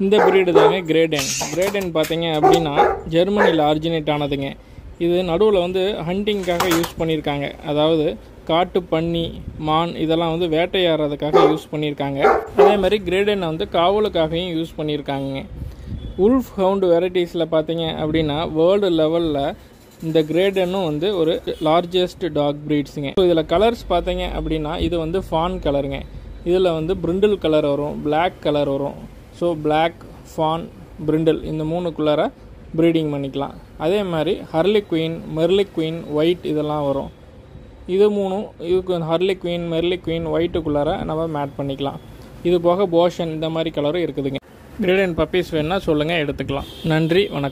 இந்த பிரீடு தாங்க Great Dane Great Dane பார்த்தீங்க அப்படின்னா ஜெர்மனியில் ஆரிஜினேட் ஆனதுங்க இது நடுவில் வந்து ஹண்டிங்காக யூஸ் பண்ணியிருக்காங்க அதாவது காட்டு பன்னி மான் இதெல்லாம் வந்து வேட்டையாடுறதுக்காக யூஸ் பண்ணியிருக்காங்க அதே மாதிரி கிரேடனை வந்து காவலுக்காகவும் யூஸ் பண்ணியிருக்காங்க உல்ஃப் ஹவுண்ட் வெரைட்டிஸில் பார்த்தீங்க அப்படின்னா வேர்ல்டு லெவலில் இந்த கிரேடனும் வந்து ஒரு லார்ஜஸ்ட் டாக் ப்ரீட்ஸுங்க ஸோ இதில் கலர்ஸ் பார்த்தீங்க அப்படின்னா இது வந்து ஃபான் கலருங்க இதில் வந்து பிரிண்டில் கலர் வரும் Black கலர் வரும் ஸோ Black ஃபான் பிரிண்டில் இந்த மூணுக்குள்ளார ப்ரீடிங் பண்ணிக்கலாம் அதே மாதிரி ஹர்லி குயின் மெர்லி குயின் ஒயிட் இதெல்லாம் வரும் இது மூணும் இதுக்கு ஹர்லி குயின் மெர்லி குயின் ஒயிட்டுக்குள்ளார நம்ம மேட் பண்ணிக்கலாம் இது போக போஷன் இந்த மாதிரி கலரும் இருக்குதுங்க கிரேடன் பப்பீஸ் வேணால் சொல்லுங்கள் எடுத்துக்கலாம் நன்றி வணக்கம்